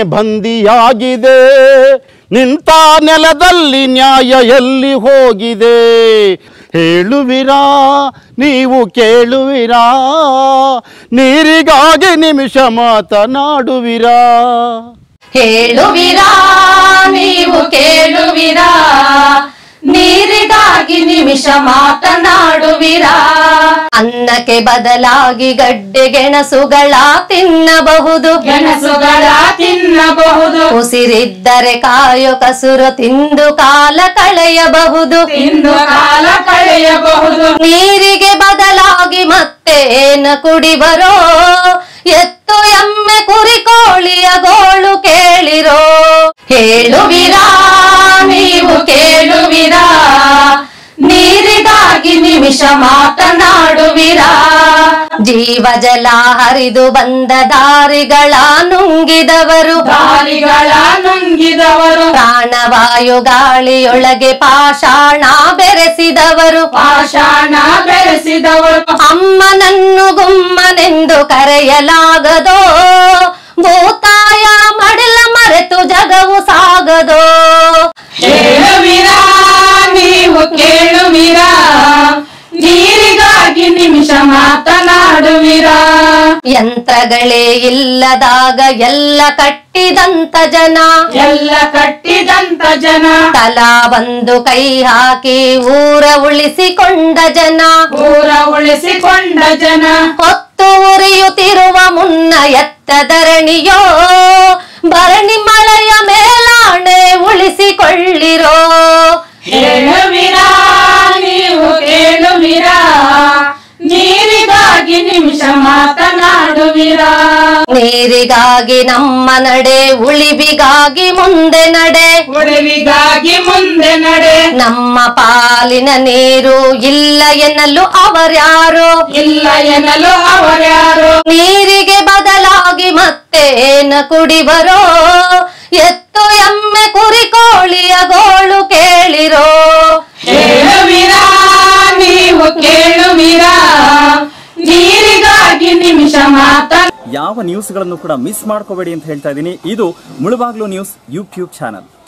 ಬಂದಿಯಾಗಿದೆ ನಿಂತ ನೆಲದಲ್ಲಿ ನ್ಯಾಯ ಎಲ್ಲಿ ಹೋಗಿದೆ ಹೇಳುವಿರಾ ನೀವು ಕೇಳುವಿರಾ ನೀರಿಗಾಗಿ ನಿಮಿಷ ಮಾತನಾಡುವಿರಾ ಹೇಳುವಿರಾ ನೀವು ಕೇಳುವಿರಾ ನೀರಿಗಾಗಿ ನಿಮಿಷ ಮಾತನಾಡುವಿರಾ ಅನ್ನಕ್ಕೆ ಬದಲಾಗಿ ಗಡ್ಡೆ ಗೆಣಸುಗಳ ತಿನ್ನಬಹುದು ಗೆಣಸುಗಳ ತಿನ್ನಬಹುದು ಉಸಿರಿದ್ದರೆ ಕಾಯೋ ಕಸುರು ತಿಂದು ಕಾಲ ಕಳೆಯಬಹುದು ತಿಂದು ಕಾಲ ಕಳೆಯಬಹುದು ನೀರಿಗೆ ಬದಲಾಗಿ ಮತ್ತೆ ಏನ ಕುಡಿಬರೋ ಎತ್ತು ಎಮ್ಮೆ ಕುರಿ ಕೋಳಿಯ ಗೋಳು ಕೇಳಿರೋ ಹೇಳುವಿರಾ ನೀವು ಕೇಳುವಿರಾ ನೀರಿಗಾಗಿ ನಿಮಿಷ ಮಾತನಾಡುವಿರಾ ಜೀವ ಜಲ ಹರಿದು ಬಂದ ದಾರಿಗಳ ನುಂಗಿದವರು ದಾರಿಗಳ ನುಂಗಿದವರು ಪ್ರಾಣವಾಯು ಗಾಳಿಯೊಳಗೆ ಪಾಷಾಣ ಬೆರೆಸಿದವರು ಪಾಷಾಣ ಬೆಳೆಸಿದವರು ಅಮ್ಮನನ್ನು ಗುಮ್ಮನೆಂದು ಕರೆಯಲಾಗದೋ ಭೂತಾಯ ಮಡಲ ಮರೆತು ಜಗವು ಸಾಗದೋ ಹೇಳುವಿರಾ ನೀವು ಕೇಳುವಿರಾ ನೀರಿಗಾಗಿ ನಿಮಿಷ ಮಾತನಾಡುವಿರಾ ಯಂತ್ರಗಳೇ ಇಲ್ಲದಾಗ ಎಲ್ಲ ಕಟ್ಟಿದಂತ ಜನ ಎಲ್ಲ ಕಟ್ಟಿದಂತ ಜನ ತಲಾ ಒಂದು ಕೈ ಹಾಕಿ ಊರ ಉಳಿಸಿಕೊಂಡ ಜನ ಊರ ಉಳಿಸಿಕೊಂಡ ಜನ ಹೊತ್ತು ಉರಿಯುತ್ತಿರುವ ಮುನ್ನ ಎತ್ತ ಧರಣಿಯೋ ಭರಣಿ ಮಳೆಯ ಮೇಲಾಣೆ ಉಳಿಸಿಕೊಳ್ಳಿರೋ ಹೇಳುವಿರಾ ನೀವು ಕೇಳುವಿರಾ ನೀರಿಗಾಗಿ ನಿಮಿಷ ಮಾತನಾಡುವಿರಾ ನೀರಿಗಾಗಿ ನಮ್ಮ ನಡೆ ಉಳಿವಿಗಾಗಿ ಮುಂದೆ ನಡೆ ಉಳಿವಿಗಾಗಿ ಮುಂದೆ ನಡೆ ನಮ್ಮ ಪಾಲಿನ ನೀರು ಇಲ್ಲ ಎನ್ನಲು ಅವರ್ಯಾರು ಇಲ್ಲ ಎನ್ನಲು ಅವರ್ಯಾರು ನೀರಿಗೆ ಬದಲಾಗಿ ಮತ್ತೆ ಏನ ಕುಡಿಬರೋ ಎತ್ತು ಎಮ್ಮೆ ಕುರಿ ಕೋಳಿಯ ಗೋಳು ಕೇಳಿರೋ ಹೇಳುವಿರಾ ನೀವು ಕೇಳುವಿರಾ ನೀರಿಗಾಗಿ ನಿಮಿಷ ಮಾತ ಯಾವ ನ್ಯೂಸ್ಗಳನ್ನು ಕೂಡ ಮಿಸ್ ಮಾಡ್ಕೋಬೇಡಿ ಅಂತ ಹೇಳ್ತಾ ಇದ್ದೀನಿ ಇದು ಮುಳುಬಾಗ್ಲು ನ್ಯೂಸ್ ಯೂಟ್ಯೂಬ್ ಚಾನಲ್